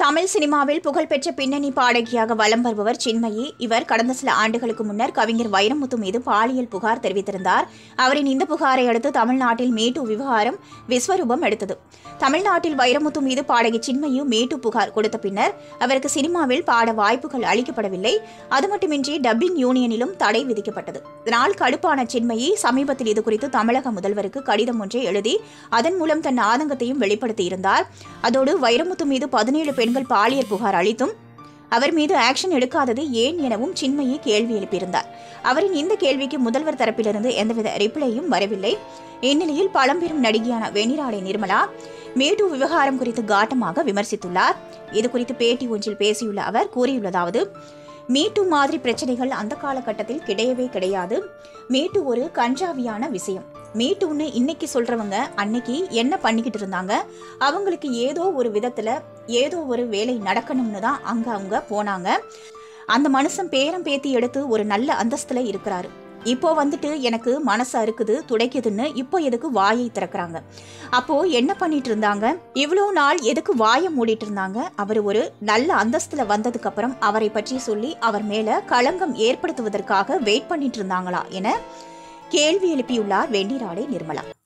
தமிழ் சினிமாவில் புகழ்பெற்ற பின்னணி பாடகியாக வலம் வருபவர் சின்மயி இவர் கடந்த சில ஆண்டுகளுக்கு முன்னர் கவிஞர் வைரமுத்து மீது பாலியல் புகார் தெரிவித்திருந்தார் அவரின் இந்த புகாரை அடுத்து தமிழ்நாட்டில் மீட்டு விவகாரம் விஸ்வரூபம் எடுத்தது தமிழ்நாட்டில் வைரமுத்து மீது பாடகி சின்மயு மீட்டு புகார் கொடுத்த பின்னர் அவருக்கு சினிமாவில் பாட வாய்ப்புகள் அளிக்கப்படவில்லை அது மட்டுமின்றி டப்பிங் யூனியனிலும் தடை விதிக்கப்பட்டது இதனால் கடுப்பான சின்மயி சமீபத்தில் இதுகுறித்து தமிழக முதல்வருக்கு கடிதம் ஒன்றை எழுதி அதன் மூலம் தன் ஆதங்கத்தையும் வெளிப்படுத்தியிருந்தார் அதோடு வைரமுத்து மீது பதினேழு பெண்கள் பாலியல் புகார் அளித்தும் அவர் மீது ஆக்ஷன் எடுக்காதது ஏன் எனவும் சின்மயி கேள்வி எழுப்பியிருந்தார் அவரின் இந்த கேள்விக்கு முதல்வர் தரப்பிலிருந்து எந்தவித ரிப்ளையும் வரவில்லை இந்நிலையில் பழம்பெரும் நடிகையான வெண்ணிராடை நிர்மலா மேட்டு விவகாரம் குறித்து காட்டமாக விமர்சித்துள்ளார் இது குறித்து பேட்டி ஒன்றில் பேசியுள்ள அவர் கூறியுள்ளதாவது மீட்டு மாதிரி பிரச்சனைகள் அந்த காலகட்டத்தில் கிடையவே கிடையாது மீட்டு ஒரு கஞ்சாவியான விஷயம் மீட்டுன்னு இன்னைக்கு சொல்றவங்க அன்னைக்கு என்ன பண்ணிக்கிட்டு இருந்தாங்க அவங்களுக்கு ஏதோ ஒரு விதத்துல ஏதோ ஒரு வேலை நடக்கணும்னு தான் அங்க அவங்க போனாங்க அந்த மனுஷன் பேரம் பேத்தி எடுத்து ஒரு நல்ல அந்தஸ்துல இருக்கிறாரு இப்போ வந்துட்டு எனக்கு மனசு அறுக்குது துடைக்குதுன்னு இப்போ எதுக்கு வாயை திறக்கறாங்க அப்போ என்ன பண்ணிட்டு இருந்தாங்க இவ்வளோ நாள் எதுக்கு வாயை மூடிட்டு இருந்தாங்க அவர் ஒரு நல்ல அந்தஸ்துல வந்ததுக்கு அப்புறம் அவரை பற்றி சொல்லி அவர் மேல களங்கம் ஏற்படுத்துவதற்காக வெயிட் பண்ணிட்டு இருந்தாங்களா என கேள்வி எழுப்பியுள்ளார் வெண்ணிராடை நிர்மலா